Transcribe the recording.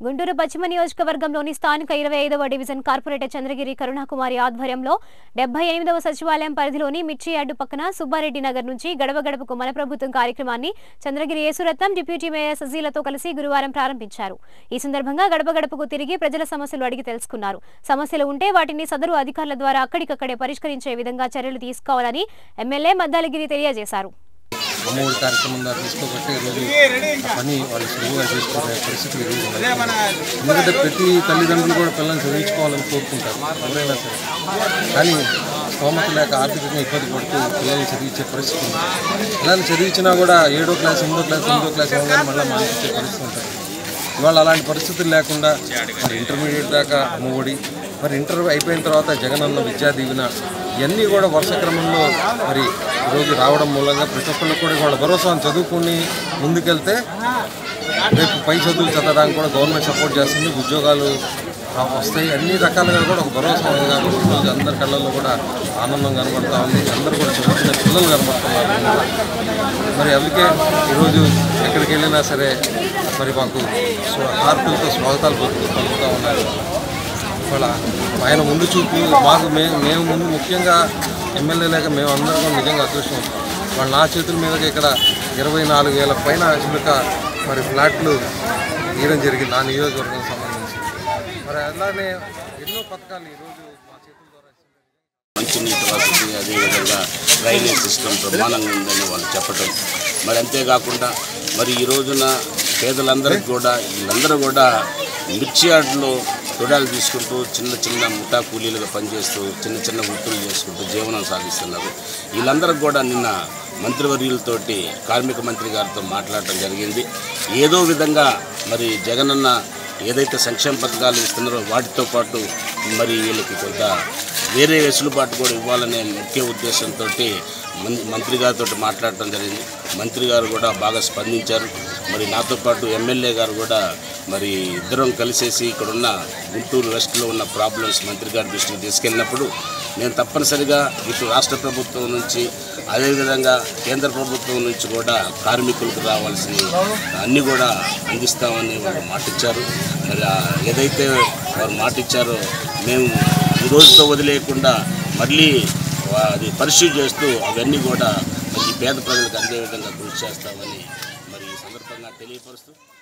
గుంటూరు పశ్చిమ నియోజకవర్గంలోని స్థానిక ఇరవై ఐదవ డివిజన్ కార్పొరేటర్ చంద్రగిరి కరుణాకుమారి ఆధ్వర్యంలో డెబ్బై ఎనిమిదవ సచివాలయం పరిధిలోని మిర్చి యార్డు పక్కన సుబ్బారెడ్డి నగర్ నుంచి గడవ గడపకు మన ప్రభుత్వం కార్యక్రమాన్ని చంద్రగిరి యేసురత్నం డిప్యూటీ మేయర్ సజీలతో కలిసి గురువారం ప్రారంభించారు ఈ సందర్భంగా గడప గడపకు తిరిగి ప్రజల సమస్యలు అడిగి తెలుసుకున్నారు సమస్యలు ఉంటే వాటిని సదరు అధికారుల ద్వారా అక్కడికక్కడే పరిష్కరించే విధంగా చర్యలు తీసుకోవాలని ఎమ్మెల్యే మద్దాలగిరి తెలియజేశారు అమ్మఒడి కార్యక్రమం ద్వారా తీసుకోబట్టి ఈరోజు ఆ పని వాళ్ళు సులువుగా చేసుకునే పరిస్థితులు ఈరోజు ఉన్నాయి. ఎందుకంటే ప్రతి తల్లిదండ్రులు కూడా పిల్లల్ని చదివించుకోవాలని కోరుకుంటారు ఎవరైనా సరే కానీ స్తోమత లేక ఆర్థికంగా ఇబ్బంది పడుతూ పిల్లల్ని చదివించే పరిస్థితి ఉంది పిల్లల్ని చదివించినా కూడా ఏడో క్లాస్ ఎనిమిదో క్లాస్ ఎనిమిదో క్లాస్ అవ్వగానే మళ్ళీ మానిపించే పరిస్థితి ఉంటుంది ఇవాళ అలాంటి పరిస్థితులు లేకుండా మరి ఇంటర్మీడియట్ దాకా అమ్మఒడి మరి ఇంటర్ అయిపోయిన తర్వాత జగనన్న విద్యా దీవెన ఇవన్నీ కూడా వరుస క్రమంలో మరి ఈరోజు రావడం మూలంగా ప్రతి ఒక్కళ్ళు కూడా వాళ్ళ భరోసాను చదువుకుని ముందుకెళ్తే రేపు పై చదువులు చదవడానికి కూడా గవర్నమెంట్ సపోర్ట్ చేస్తుంది ఉద్యోగాలు రా- వస్తాయి అన్ని రకాలుగా కూడా ఒక భరోసా ఉంది కాబట్టి ఈరోజు అందరి కళ్ళల్లో కూడా ఆనందం కనబడతా ఉంది అందరూ కూడా చదువుకునే పిల్లలు కనబడుతున్నారు మరి అందుకే ఈరోజు ఎక్కడికి వెళ్ళినా సరే మరి మాకు స్వ- హారతులతో స్వాగతాలు పలుకుతూ పలుకుతూ ఉన్నారు ఇవాళ ఆయన ముందు చూపు మాకు మేము మేము ముందు ముఖ్యంగా ఎమ్మెల్యే లేక మేము అందరం కూడా నిజంగా అదృష్టం వాళ్ళు నా చేతుల మీదకి ఇక్కడ ఇరవై నాలుగు వేల పైన చిలుక మరి ఫ్లాట్లు ఇవ్వడం జరిగింది నా నియోజకవర్గం సంబంధించి మరి అలానే ఎన్నో పథకాలు ఈరోజు మా చేతుల ద్వారా ఇస్తున్నారు. మంచినీటి వసతి అదేవిధంగా డ్రైనేజ్ సిస్టమ్ బ్రహ్మాండంగా ఉందని వాళ్ళు చెప్పటం మరి అంతేకాకుండా మరి ఈ రోజున పేదలందరికీ కూడా వీళ్ళందరూ కూడా మిర్చి యార్డులో రుణాలు తీసుకుంటూ చిన్న చిన్న ముఠా కూలీలుగా పనిచేస్తూ చిన్న చిన్న వృత్తులు చేసుకుంటూ జీవనం సాగిస్తున్నారు వీళ్ళందరికీ కూడా నిన్న మంత్రివర్యులతోటి కార్మిక మంత్రి గారితో మాట్లాడటం జరిగింది ఏదో విధంగా మరి జగనన్న ఏదైతే సంక్షేమ పథకాలు ఇస్తున్నారో వాటితో పాటు మరి వీళ్ళకి కొంత వేరే వెసులుబాటు కూడా ఇవ్వాలనే ముఖ్య ఉద్దేశంతో మంత్రి గారితో మాట్లాడటం జరిగింది మంత్రి గారు కూడా బాగా స్పందించారు మరి నాతో పాటు ఎమ్మెల్యే గారు కూడా మరి ఇద్దరం కలిసేసి ఇక్కడున్న గుంటూరు వెస్ట్లో ఉన్న ప్రాబ్లమ్స్ మంత్రి గారి దృష్టికి తీసుకెళ్ళినప్పుడు నేను తప్పనిసరిగా ఇటు రాష్ట్ర ప్రభుత్వం నుంచి అదేవిధంగా కేంద్ర ప్రభుత్వం నుంచి కూడా కార్మికులకు రావాల్సిన అన్నీ కూడా అందిస్తామని వాళ్ళు మాటిచ్చారు మరి ఆ ఏదైతే వారు మాటిచ్చారో మేము ఈ రోజుతో వదిలేయకుండా మళ్ళీ వా- అది పరిశీలి చేస్తూ అవన్నీ కూడా మరి ఈ పేద ప్రజలకు అందే విధంగా కృషి చేస్తామని మరి ఈ సందర్భంగా తెలియపరుస్తూ